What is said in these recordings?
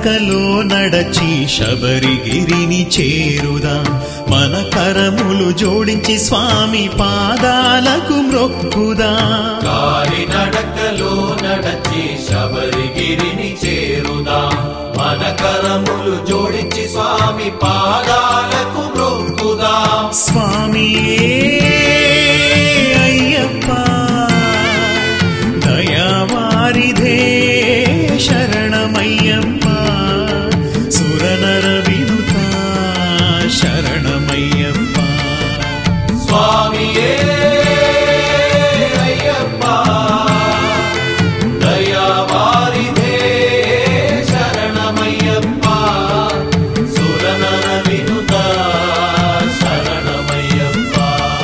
నడకలో నడచి శబరిగిరిని చేరుదాం మన కరములు జోడించి స్వామి పాదాలకు మ్రొక్కుదాం కాలి నడకలో నడచి శబరిగిరిని చేరుదాం మన కరములు జోడించి స్వామి పాదాలకు మ్రొక్కుదాం స్వామియే అయ్యప్ప దయావారిధే శరణమయ్యప్ప సురనర వినుత శరణమయ్యప్ప స్వామియే అయ్యప్ప దయావారిధే శరణమయ్యప్ప సురనర వినుత శరణమయ్యప్ప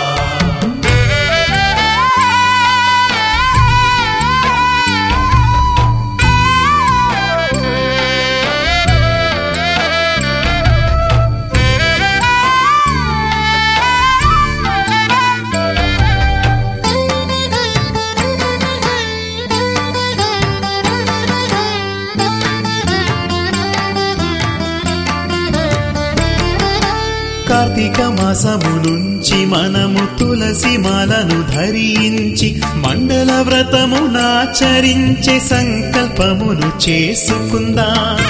కార్తీక మాసము నుంచి మనము తులసి మాలను ధరించి మండల వ్రతమునాచరించే సంకల్పమును చేసుకుందాం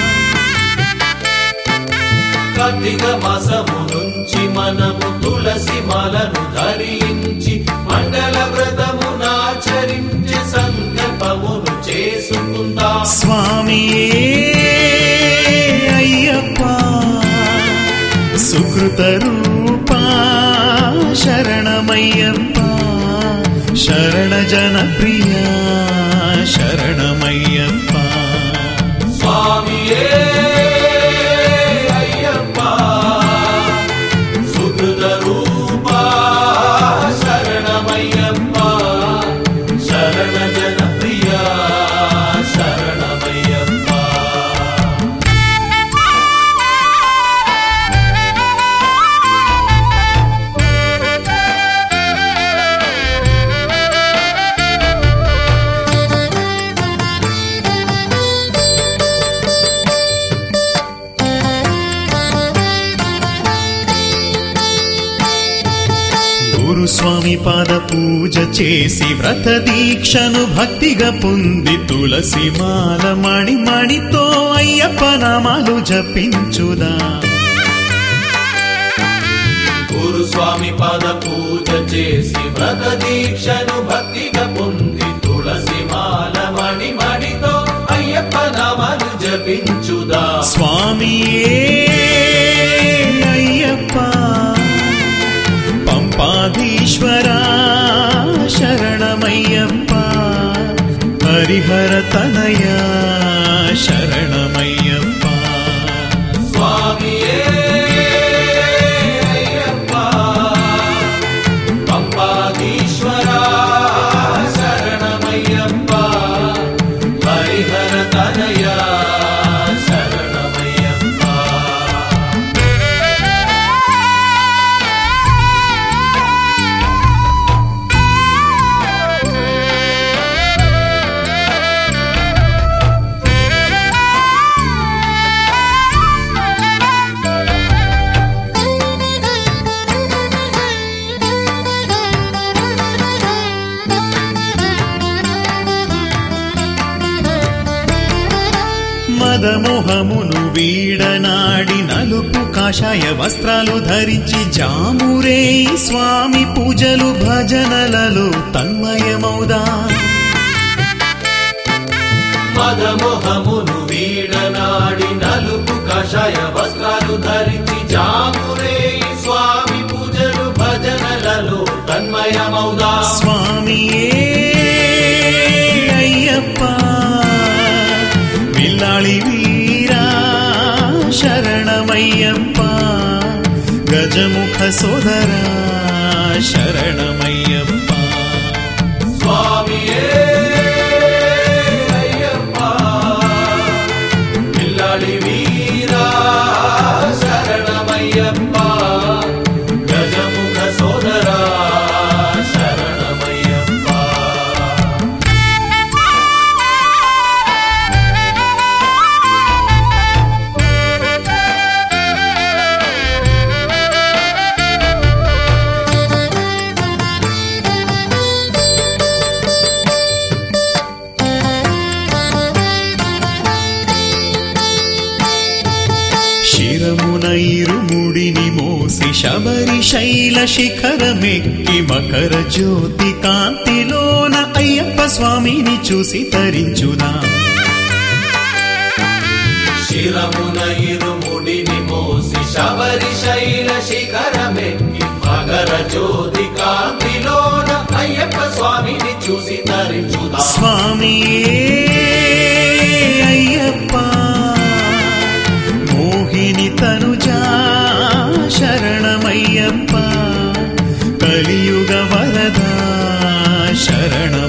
కార్తీక మాసము నుంచి మనము తులసి మాలను ధరించి మండల వ్రతమునాచరించి సంకల్పమును చేసుకుందాం స్వామియే అయ్యప్ప సుకృత రూపా శరణమయ్యప్ప శరణ జన ప్రియా శరణమయ్యప్ప స్వామియే అయ్యప్ప సుకృత రూపా శరణమయ్యప్ప శరణ జన ప్రియా శరణమయ్యప్ప గురుస్వామి పాద పూజ చేసి వ్రత దీక్షను భక్తిగా పొంది తులసి మాల మణి మణితో అయ్యప్ప నామాలు జపించుదా గురు స్వామి పద పూజ చేసి వ్రత దీక్షను భక్తిగా పొంది తులసి మాల మణి మణితో అయ్యప్ప నామాలు జపించుదా స్వామియే అయ్యప్ప పంపాధీశ్వరా శరణమయ్యప్ప హరిహర తనయా శరణమయ్యప్ప స్వామియే అయ్యప్ప పంపాదీశ్వరా శరణమయ్యప్ప హరిహర తనయా శరణమయ్యప్ప మదమోహమును వీడనాడి నలుపు కాషాయ వస్త్రాలు ధరించి జామురే స్వామి పూజలు భజనలలో తన్మయమౌదా మదమోహమును వీడనాడి నలుపు కషాయ వస్త్రాలు ధరించి జామురే స్వామి పూజలు భజనలలో తన్మయమౌదా స్వామియే అయ్యప్ప విల్లాళి వీరా శరణమయ్యప్ప గజముఖ సోదరా శరణమయ్యప్ప స్వామియే అయ్యప్ప పిల్లాడి వీరా శరణమయ్యప్ప గజముఖ సోదరా శరణమయ్యప్ప శిఖరమెక్కి మకర జ్యోతి కాంతిలోన అయ్యప్ప స్వామిని చూసి తరించుదా శిరమున ఇరుముడిని మోసి శబరి శైల శిఖరమెక్కి మగర జ్యోతి కాంతిలోన అయ్యప్ప స్వామిని చూసి తరించుదా స్వామియే అయ్యప్ప మోహిని తనుజా శరణమయ్యప్ప కలియుగ వరదా శరణం